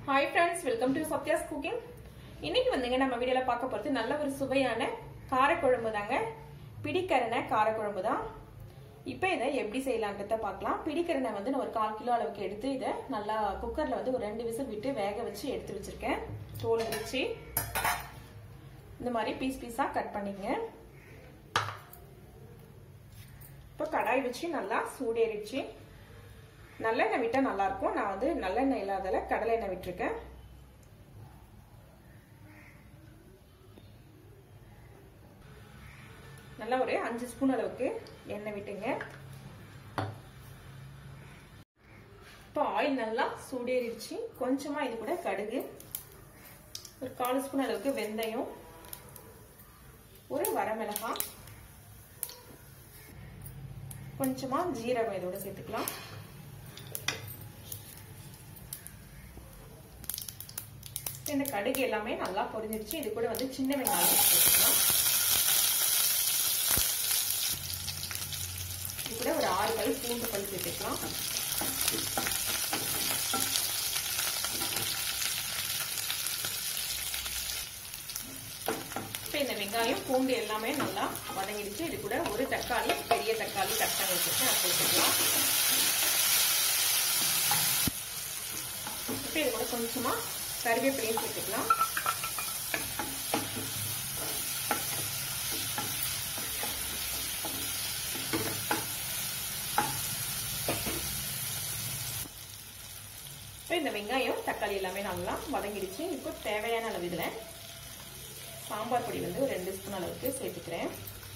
hi friends welcome to Sathya's cooking இன்னைக்கு வந்துங்க நம்ம வீடியோல பார்க்க போறது நல்ல ஒரு சுவையான காரக்குழம்பு தாங்க பிடிக்கரணை காரக்குழம்பு தான் இப்போ இதை எப்படி செய்யலான்றத பார்க்கலாம் பிடிக்கரணை வந்து நான் ஒரு கால் கிலோ அளவுக்கு எடுத்து இதை நல்லா குக்கர்ல வந்து ஒரு ரெண்டு விசில் விட்டு வேக வச்சு எடுத்து வச்சிருக்கேன் தோலை வச்சு இந்த மாதிரி பீஸ் பீஸா கட் பண்ணிக்கங்க இப்போ கடாய் வச்சு நல்லா சூடேறிச்சு நல்லெண்ணெய் விட்டால் நல்லா இருக்கும் நான் வந்து நல்லெண்ணெய் இல்லாதல கடலை எண்ணெய் விட்டுருக்கேன் நல்லா ஒரு அஞ்சு ஸ்பூன் அளவுக்கு எண்ணெய் விட்டுங்க இப்போ ஆயில் நல்லா சூடேறிடுச்சு கொஞ்சமா இது கூட கடுகு ஒரு கால் ஸ்பூன் அளவுக்கு வெந்தயம் ஒரு வரமிளகாய் கொஞ்சமா ஜீரகம் இதோட சேர்த்துக்கலாம் இந்த கடுகு எல்லாமே நல்லா பொரிஞ்சிருச்சு இது கூட வந்து சின்ன வெங்காயம் சேர்த்துக்கலாம் இது கூட ஒரு ஆறு பல் பூண்டு பல் சேர்த்துக்கலாம் இப்போ இந்த வெங்காயம் பூண்டு எல்லாமே நல்லா வதங்கிடுச்சு இது கூட ஒரு தக்காளி பெரிய தக்காளி கட் பண்ணி வச்சுட்டு அதை சேர்த்துக்கலாம் இப்போ இது கூட கொஞ்சமா கருவேப்பிலையும் சேர்த்துக்கலாம் இப்போ இந்த வெங்காயம் தக்காளி எல்லாமே நல்லா வதங்கிடுச்சு இப்போ தேவையான அளவு இதில் சாம்பார் பொடி வந்து ஒரு ரெண்டு ஸ்பூன் அளவுக்கு சேர்த்துக்கிறேன்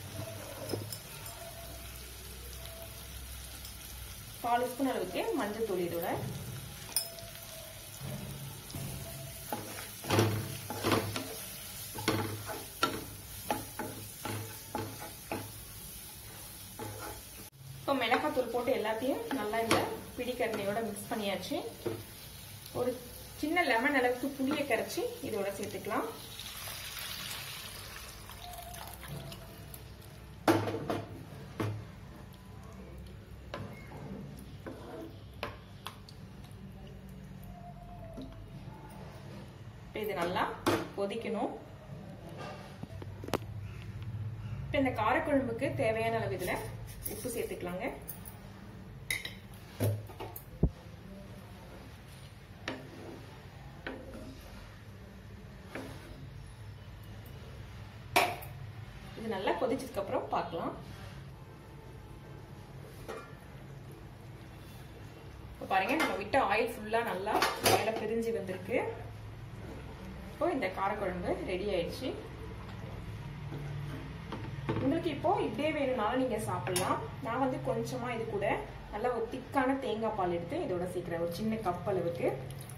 கால் ஸ்பூன் அளவுக்கு மஞ்சள் தூள் இதோட இப்போ மிளகாத்தூள் போட்டு எல்லாத்தையும் நல்லா இந்த பிடிக்கரணையோட மிக்ஸ் பண்ணியாச்சு ஒரு சின்ன லெமன் அளவுக்கு புளியை கரைச்சி இதோட சேர்த்துக்கலாம் இது நல்லா கொதிக்கணும் இப்போ இந்த காரக்குழம்புக்கு தேவையான அளவு இதில் உப்பு சேர்த்துக்கலாங்க இது நல்லா கொதிச்சதுக்கு அப்புறம் பார்க்கலாம் இப்போ பாருங்க நம்ம விட்ட ஆயில் ஃபுல்லா நல்லா மேலே பிரிஞ்சு வந்திருக்கு இப்போ இந்த காரக்குழம்பு ரெடி ஆயிடுச்சு உங்களுக்கு இப்போ இப்படியே வேணும்னாலும் நீங்க சாப்பிடலாம் நான் வந்து கொஞ்சமா இது கூட நல்லா ஒரு திக்கான தேங்காய் பால் எடுத்து இதோட சேர்க்கிறேன் ஒரு சின்ன கப் அளவுக்கு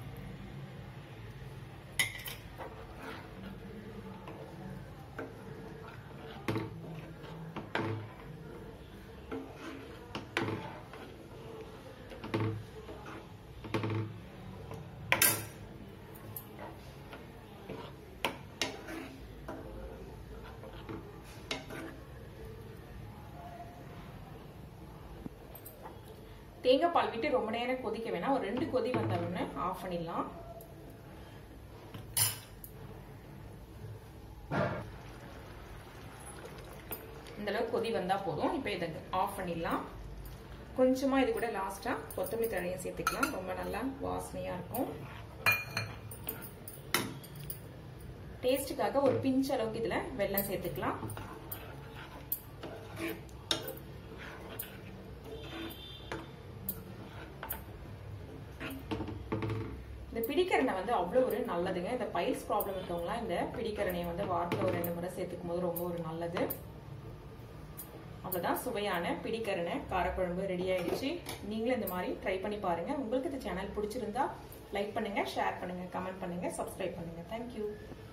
தேங்காய் பால் விட்டு ரொம்ப நேரம் கொதிக்க வேணாம் ஒரு ரெண்டு கொதி வந்தவுடனே ஆஃப் பண்ணிடலாம் இந்த அளவுக்கு கொதி வந்தா போதும் இப்போ இதை ஆஃப் பண்ணிடலாம் கொஞ்சமா இது கூட லாஸ்டா கொத்தமல்லி தழையும் சேர்த்துக்கலாம் ரொம்ப நல்லா வாசனையா இருக்கும் டேஸ்ட்டுக்காக ஒரு பிஞ்ச் அளவுக்கு இதுல வெல்லம் சேர்த்துக்கலாம் இந்த பிடிக்கரணை வந்து அவ்வளோ ஒரு நல்லதுங்க இந்த பைல்ஸ் ப்ராப்ளம் இருக்கவங்களாம் இந்த பிடிக்கரணையை வந்து வாரத்தில் ஒரு ரெண்டு முறை சேர்த்துக்கும் போது ரொம்ப ஒரு நல்லது அவ்வளோதான் சுவையான பிடிக்கரணை காரக்குழம்பு ரெடி ஆயிடுச்சு நீங்களும் இந்த மாதிரி ட்ரை பண்ணி பாருங்க உங்களுக்கு இந்த சேனல் பிடிச்சிருந்தா லைக் பண்ணுங்க ஷேர் பண்ணுங்க கமெண்ட் பண்ணுங்க சப்ஸ்கிரைப் பண்ணுங்க தேங்க்யூ